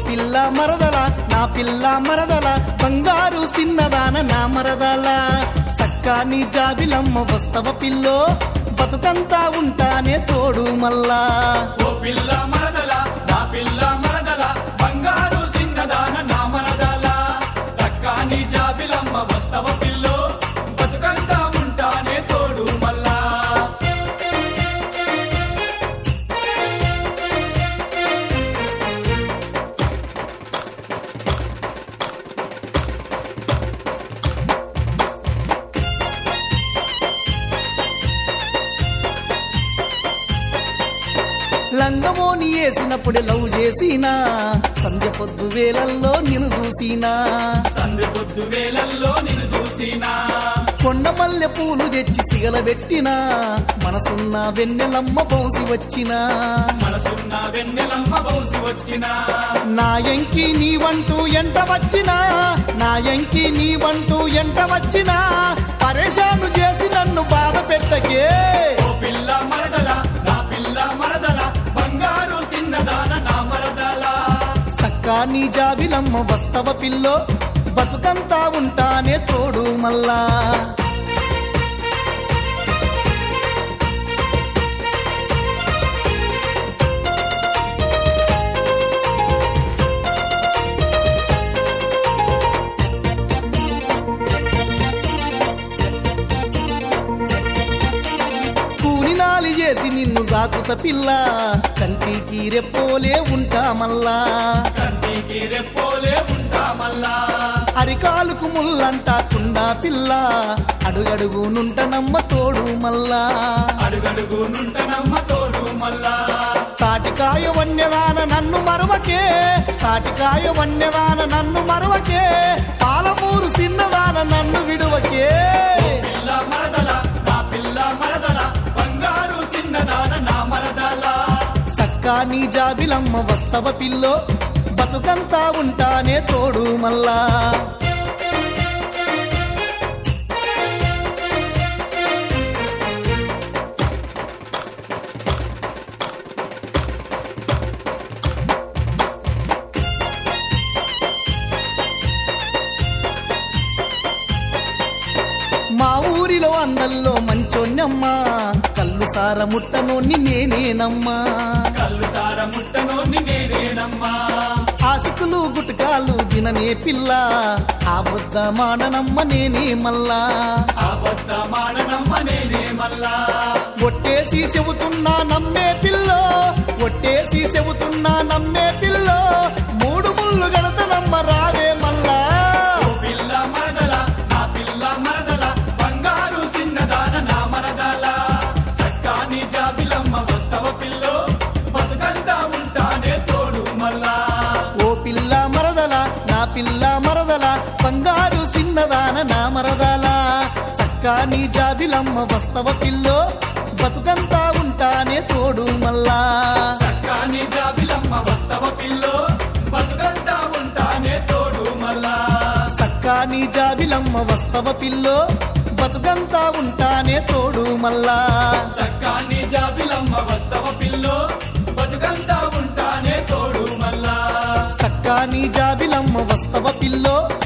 పిల్ల మరదల నా పిల్ల మరదల బంగారు సిన్నదాన నా మరదల సక్కాని జాబిలమ్మ వస్తవ పిల్లో బతుకంతా ఉంటానే తోడు మల్లా ఓ పిల్ల మరదల నా పిల్ల మరదల బంగారు సిన్నదాన నా మరదల చక్కాని జాబిలమ్మ వస్తవ పిల్లో బతుకంతా ఉంటానే తోడు మల్లా లంగమోని వేసినప్పుడే లవ్ చేసినా సంధ్య పొద్దు వేలల్లో నిన్ను చూసినా సంధ్య పొద్దు వేలల్లో నిన్ను చూసినా కొండ మల్లె పూలు తెచ్చి సిగలబెట్టినా మనసున్న వెన్నెలమ్మ బౌసి వచ్చినా మనసున్న వెన్నెలమ్మ బౌసి వచ్చినా నా ఎంకి నీ వంటూ ఎంట వచ్చినా నా ఎంకి నీ వంటూ ఎంట వచ్చినా పరేషాను చేసి నన్ను బాధ పెట్టకే ఓ పిల్ల మరదల నా పిల్ల మరదల బంగారు సిన్నదాన నా మరదల సక్కా నీ జాబిలమ్మ వస్తవ పిల్లో బతుకంతా ఉంటానే తోడు మల్లా కూలినాలి చేసి నిన్ను సాకుత పిల్ల కంటికి రెప్పోలే ఉంటా మల్లా కంటికి రెప్పోలే ఉంటా మల్లా అరికాలుకు ముల్లంటా కుండా పిల్ల అడుగడుగు నుంటనమ్మ తోడు మల్లా అడుగడుగు నుంటనమ్మ తోడు మల్లా తాటికాయ వన్యదాన నన్ను మరవకే తాటికాయ వన్యదాన నన్ను మరవకే పాలమూరు సిన్నదాన నన్ను విడువకే పిల్ల మరదల నా పిల్ల మరదల బంగారు సిన్నదాన నా మరదల సక్కా నీ జాబిలమ్మ వస్తవ పిల్లో బతుకంతా ఉంటానే తోడు మల్లా మా ఊరిలో అందల్లో మంచోన్నమ్మా కళ్ళు సార ముట్టనోన్ని నేనేనమ్మా కళ్ళు సార ముట్టనోని నేనేనమ్మా ఆశికులు గుటకాలు దిననే పిల్ల ఆ బుద్ధ మాడనమ్మ నేనే మల్లా అబద్ధ మాడనమ్మ నేనే మల్లా ఒట్టేసి చెబుతున్నా నమ్మే పిల్లో ఒట్టేసి చెబుతున్నా నమ్మే పిల్లో మూడు ముళ్ళు గడతనమ్మ రావే మల్లా ఓ పిల్ల మరదల నా పిల్ల మరదల బంగారు సిన్నదాన నా మరదల చక్కాని జాబిలమ్మ వస్తవ పిల్లో బతుకంతా ఉంటానే తోడు మల్లా ఓ పిల్ల మరదల నా పిల్ల మరదల బంగారు సిన్నదాన నా మరదల సక్కా నీ జాబిలమ్మ వస్తవ పిల్లో బతుకంతా ఉంటానే తోడు మల్లా చక్కాని జాబిలమ్మ వస్తవ పిల్లో బతుకంతా ఉంటానే తోడు మల్లా సక్కా నీ జాబిలమ్మ వస్తవ పిల్లో బతుకంతా ఉంటానే తోడు మల్లా చక్కాని జాబిలమ్మ వస్తవ పిల్లో బతుకంతా ఉంటానే తోడు మల్లా సక్కా నీ జాబిలమ్మ వస్తవ పిల్లో